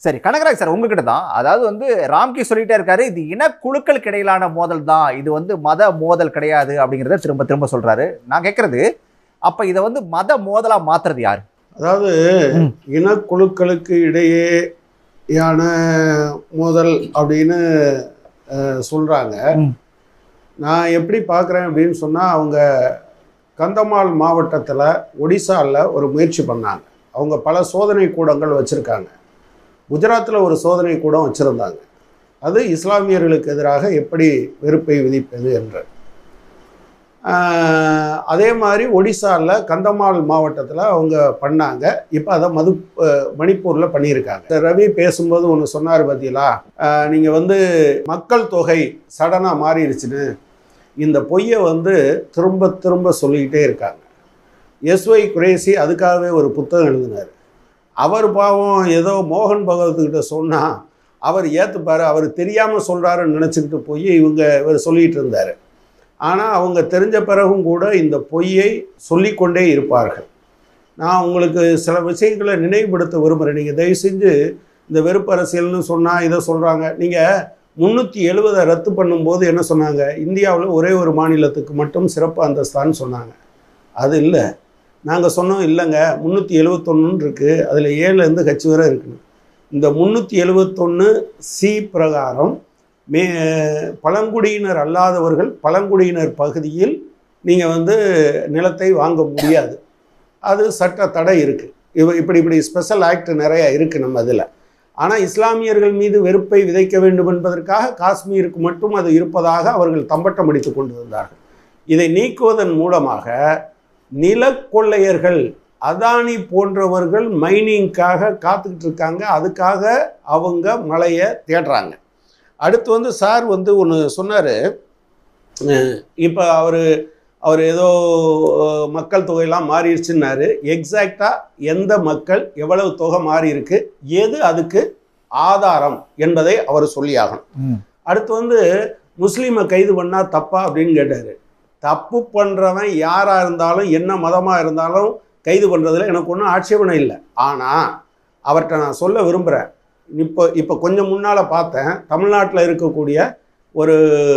சரி கனகராஜ் சார் உங்ககிட்ட தான் அதாவது வந்து ராம்கி சொல்லிட்டே இருக்காரு இது இனக்குழுக்களுக்கு இடையிலான மோதல் தான் இது வந்து மத மோதல் கிடையாது அப்படிங்கிறத திரும்ப திரும்ப சொல்றாரு நான் கேட்கறது அப்ப இதை வந்து மத மோதலா மாத்துறது யாரு அதாவது ம். இனக்குழுக்களுக்கு இடையேயான மோதல் அப்படின்னு அஹ், சொல்றாங்க ம். நான் எப்படி பார்க்குறேன் அப்படின்னு சொன்னால் அவங்க கந்தமால் மாவட்டத்தில் ஒடிசாவில் ஒரு முயற்சி பண்ணாங்க அவங்க பல சோதனை கூடங்கள் வச்சுருக்காங்க குஜராத்தில் ஒரு சோதனை கூடம் வச்சுருந்தாங்க அது இஸ்லாமியர்களுக்கு எதிராக எப்படி வெறுப்பை விதிப்பது என்று ஆஹ், அதே மாதிரி ஒடிசாவில் கந்தமால் மாவட்டத்தில் அவங்க பண்ணாங்க இப்போ அதை மது மணிப்பூரில் பண்ணியிருக்காங்க இந்த ரவி பேசும்போது ஒன்று சொன்னார் பார்த்தீங்களா நீங்கள் வந்து மக்கள் தொகை சடனாக மாறிடுச்சுன்னு இந்த பொய்யை வந்து திரும்ப திரும்ப சொல்லிக்கிட்டே இருக்காங்க எஸ்ஒய் குரேசி அதுக்காகவே ஒரு புத்தகம் எழுதினார் அவர் பாவம் ஏதோ மோகன் பகவத்துக்கிட்ட சொன்னால் அவர் ஏற்றுப்பார் அவர் தெரியாமல் சொல்கிறாருன்னு நினச்சிக்கிட்டு போய் இவங்க இவர் சொல்லிகிட்டு இருந்தார் ஆனால் அவங்க தெரிஞ்ச பிறகும் கூட இந்த பொய்யை சொல்லிக்கொண்டே இருப்பார்கள் நான் உங்களுக்கு சில விஷயங்களை நினைவுபடுத்த விரும்புகிறேன் நீங்கள் தயவு செஞ்சு இந்த வெறுப்பு அரசியல்னு சொன்னால் இதை சொல்கிறாங்க நீங்கள் முந்நூற்றி எழுபதை ரத்து பண்ணும்போது என்ன சொன்னாங்க இந்தியாவில் ஒரே ஒரு மாநிலத்துக்கு மட்டும் சிறப்பு அந்தஸ்தான்னு சொன்னாங்க அது இல்லை நாங்கள் சொன்னோம் இல்லைங்க முந்நூற்றி எழுபத்தொன்னுன்னு இருக்குது அதில் ஏழுலேருந்து கட்சி வரை இருக்குன்னு இந்த முந்நூற்றி எழுபத்தொன்று சி பிரகாரம் மே பழங்குடியினர் அல்லாதவர்கள் பழங்குடியினர் பகுதியில் நீங்கள் வந்து நிலத்தை வாங்க முடியாது அது சட்ட தடை இருக்குது இவ இப்படி இப்படி ஸ்பெஷல் ஆக்ட் நிறைய இருக்குது நம்ம இதில் ஆனால் இஸ்லாமியர்கள் மீது வெறுப்பை விதைக்க வேண்டும் என்பதற்காக காஷ்மீருக்கு மட்டும் அது இருப்பதாக அவர்கள் தம்பட்டம் அடித்து கொண்டு வந்தார்கள் இதை நீக்குவதன் மூலமாக நிலக்கொள்ளையர்கள் அதானி போன்றவர்கள் மைனிங்காக காத்துக்கிட்டு இருக்காங்க அதுக்காக அவங்க மலையை தேடுறாங்க அடுத்து வந்து சார் வந்து ஒன்று சொன்னார் இப்போ அவர் அவர் ஏதோ அஹ், மக்கள் தொகையெல்லாம் மாறிடுச்சுன்னாரு எக்ஸாக்டாக எந்த மக்கள் எவ்வளவு தொகை மாறி இருக்கு எது அதுக்கு ஆதாரம் என்பதை அவர் சொல்லியாகணும் அடுத்து வந்து முஸ்லீமை கைது பண்ணால் தப்பா அப்படின்னு கேட்டார் தப்பு பண்ணுறவன் யாராக இருந்தாலும் என்ன மதமாக இருந்தாலும் கைது பண்ணுறதுல எனக்கு ஒன்றும் ஆட்சேபனை இல்லை ஆனால் அவர்கிட்ட நான் சொல்ல விரும்புகிறேன் இப்போ இப்போ கொஞ்சம் முன்னால் பார்த்தேன் தமிழ்நாட்டில் இருக்கக்கூடிய ஒரு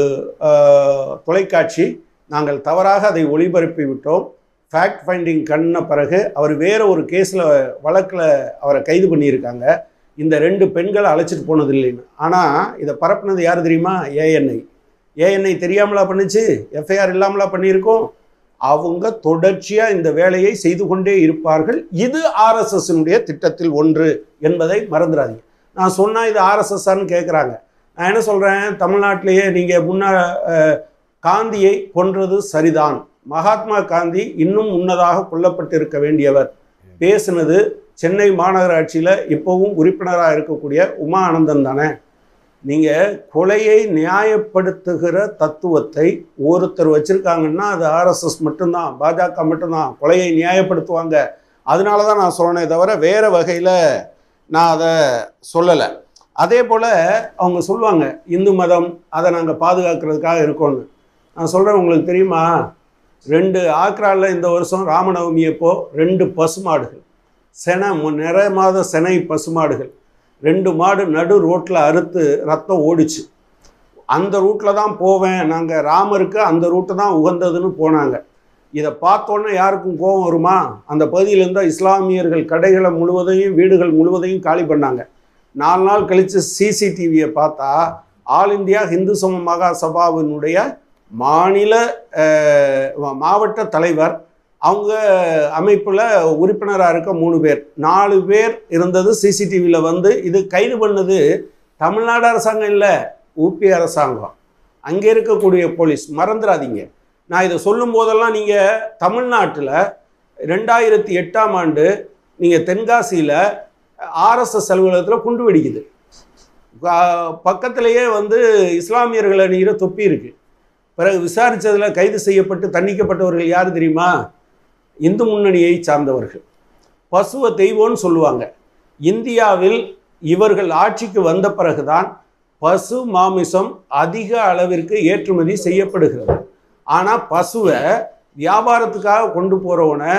அஹ், தொலைக்காட்சி நாங்கள் தவறாக அதை ஒளிபரப்பி விட்டோம் ஃபேக்ட் ஃபைண்டிங் கண்ண பிறகு அவர் வேற ஒரு கேஸில் வழக்கில் அவரை கைது பண்ணியிருக்காங்க இந்த ரெண்டு பெண்களை அழைச்சிட்டு போனது இல்லைன்னு ஆனால் இதை பரப்புனது யார் தெரியுமா ஏஎன்ஐ ஏஎன்ஐ தெரியாமலா பண்ணுச்சு எஃப்ஐஆர் இல்லாமலா பண்ணியிருக்கோம் அவங்க தொடர்ச்சியாக இந்த வேலையை செய்து கொண்டே இருப்பார்கள் இது ஆர்எஸ்எஸ்னுடைய திட்டத்தில் ஒன்று என்பதை மறந்துடாதீங்க நான் சொன்னால் இது ஆர்எஸ்எஸ்ஸான்னு கேட்குறாங்க நான் என்ன சொல்கிறேன் தமிழ்நாட்டிலேயே நீங்கள் முன்ன அஹ், காந்தியை கொன்றது சரிதான் மகாத்மா காந்தி இன்னும் முன்னதாக கொல்லப்பட்டிருக்க வேண்டியவர் பேசுனது சென்னை மாநகராட்சியில் இப்போவும் உறுப்பினராக இருக்கக்கூடிய உமா ஆனந்தன் தானே நீங்கள் கொலையை நியாயப்படுத்துகிற தத்துவத்தை ஒருத்தர் வச்சுருக்காங்கன்னா அது ஆர்எஸ்எஸ் மட்டும்தான் பாஜக மட்டும்தான் கொலையை நியாயப்படுத்துவாங்க அதனால தான் நான் சொன்னேனே தவிர வேறு வகையில் நான் அதை சொல்லலை அதே போல் அவங்க சொல்லுவாங்க இந்து மதம் அதை நாங்கள் பாதுகாக்கிறதுக்காக இருக்கோன்னு நான் சொல்கிறேன் உங்களுக்கு தெரியுமா ரெண்டு ஆக்ராவில் இந்த வருஷம் ராமநவமி அப்போ ரெண்டு பசுமாடுகள் செனை மு- நிற மாத செனை பசுமாடுகள் ரெண்டு மாடு நடு ரோட்டில் அறுத்து ரத்தம் ஓடிச்சு அந்த ரூட்டில் தான் போவேன் நாங்கள் ராமருக்கு அந்த ரூட்டு தான் உகந்ததுன்னு போனாங்க இதை பார்த்தோன்னே யாருக்கும் கோபம் வருமா அந்த பகுதியில் இருந்த இஸ்லாமியர்கள் கடைகளை முழுவதையும் வீடுகள் முழுவதையும் காலி பண்ணாங்க நாலு நாள் கழித்து சிசிடிவியை பார்த்தா ஆல் இந்தியா இந்து சம மகா சபாவினுடைய மாநில அஹ், மாவட்ட தலைவர் அவங்க அமைப்பில் உறுப்பினராக இருக்க மூணு பேர் நாலு பேர் இருந்தது சிசிடிவியில் வந்து இது கைது பண்ணது தமிழ்நாடு அரசாங்கம் இல்லை ஊபி அரசாங்கம் அங்கே இருக்கக்கூடிய போலீஸ் மறந்துடாதீங்க நான் இதை சொல்லும் போதெல்லாம் நீங்கள் தமிழ்நாட்டில் ரெண்டாயிரத்தி எட்டாம் ஆண்டு நீங்கள் தென்காசியில் ஆர்எஸ்எஸ் அலுவலகத்தில் குண்டு வெடிக்குது கா- பக்கத்திலேயே வந்து இஸ்லாமியர்கள் அணிகிற தொப்பி இருக்குது பிறகு விசாரித்ததில் கைது செய்யப்பட்டு தண்டிக்கப்பட்டவர்கள் யார் தெரியுமா இந்து முன்னணியை சார்ந்தவர்கள் பசுவை தெய்வம்னு சொல்லுவாங்க இந்தியாவில் இவர்கள் ஆட்சிக்கு வந்த பிறகுதான் பசு மாமிசம் அதிக அளவிற்கு ஏற்றுமதி செய்யப்படுகிறது ஆனால் பசுவை வியாபாரத்துக்காக கொண்டு போகிறவனை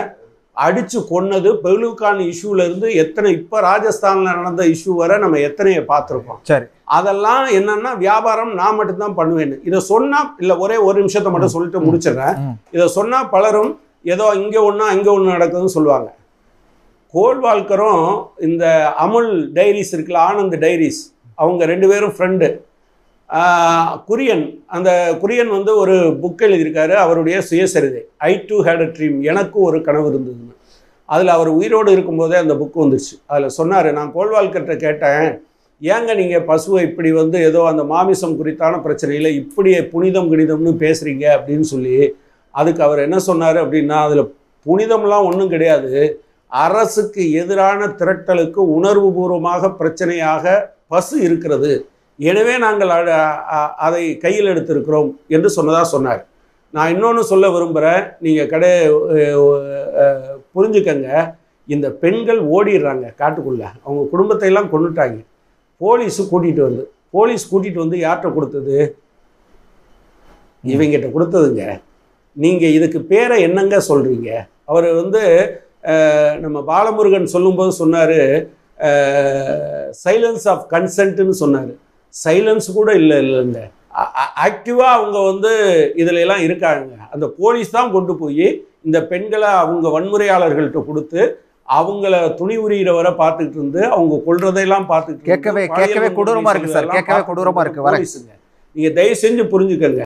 அடிச்சு கொன்னது பெலுகான் இஷ்யூல இருந்து எத்தனை இப்ப ராஜஸ்தான்ல நடந்த இஷ்யூ வரை நம்ம எத்தனையை பார்த்துருக்கோம் சரி. அதெல்லாம் என்னன்னா வியாபாரம் நான் மட்டும்தான் பண்ணுவேன்னு இதை சொன்னா இல்ல ஒரே ஒரு நிமிஷத்தை மட்டும் சொல்லிட்டு ம். முடிச்சிடுறேன் ம். இதை சொன்னா பலரும் ஏதோ இங்க ஒண்ணு அங்க ஒண்ணு நடக்குதுன்னு சொல்லுவாங்க கோல்வால்கரும் இந்த அமுல் டைரிஸ் இருக்குல்ல ஆனந்த் டைரிஸ் அவங்க ரெண்டு பேரும் ஃப்ரெண்டு குரியன் அந்த குரியன் வந்து ஒரு புக் எழுதியிருக்காரு அவருடைய சுயசரிதை I too had a dream எனக்கும் ஒரு கனவு இருந்ததுன்னு அதில் அவர் உயிரோடு இருக்கும்போதே அந்த புக் வந்துருச்சு அதில் சொன்னார் நான் கோல்வால்கர்கிட்ட கேட்டேன் ஏங்க நீங்கள் பசுவை இப்படி வந்து ஏதோ அந்த மாமிசம் குறித்தான பிரச்சனையில் இப்படி புனிதம் கிணிதம்னு பேசுகிறீங்க அப்படின்னு சொல்லி அதுக்கு அவர் என்ன சொன்னார் அப்படின்னா அதில் புனிதம்லாம் ஒன்றும் கிடையாது அரசுக்கு எதிரான திரட்டலுக்கு உணர்வுபூர்வமாக பிரச்சனையாக பசு இருக்கிறது எனவே நாங்கள் அ- அ- அதை கையில் எடுத்திருக்கிறோம் என்று சொன்னதாக சொன்னார் நான் இன்னொன்று சொல்ல விரும்புகிறேன் நீங்கள் கடை அஹ், அஹ், புரிஞ்சுக்கங்க இந்த பெண்கள் ஓடிடுறாங்க காட்டுக்குள்ளே அவங்க குடும்பத்தை எல்லாம் கொண்டுட்டாங்க போலீஸு கூட்டிகிட்டு வந்து போலீஸ் கூட்டிகிட்டு வந்து யார்கிட்ட கொடுத்தது இவங்கிட்ட கொடுத்ததுங்க நீங்கள் இதுக்கு பேரை என்னங்க சொல்கிறீங்க அவர் வந்து அஹ், நம்ம பாலமுருகன் சொல்லும்போது சொன்னார் சைலன்ஸ் ஆஃப் கன்சென்ட்னு சொன்னார் சைலன்ஸ் கூட இல்லை இல்லைங்க ஆக்டிவாக அவங்க வந்து இதுல எல்லாம் இருக்காங்க அந்த போலீஸ் தான் கொண்டு போய் இந்த பெண்களை அவங்க வன்முறையாளர்கள்ட்ட கொடுத்து அவங்கள துணி உரியிற வரை பார்த்துக்கிட்டு இருந்து அவங்க கொள்றதையெல்லாம் பார்த்துக்கிட்டு இருந்து, கேட்கவே- பாலியல் கேட்கவே கொடூரமா இருக்கு சார். வன்முறை கேட்கவே செய்வதெல்லாம் கொடூரமா இருக்கு. வரேன். போலீஸுங்க. நீங்க தயவு செஞ்சு புரிஞ்சுக்கங்க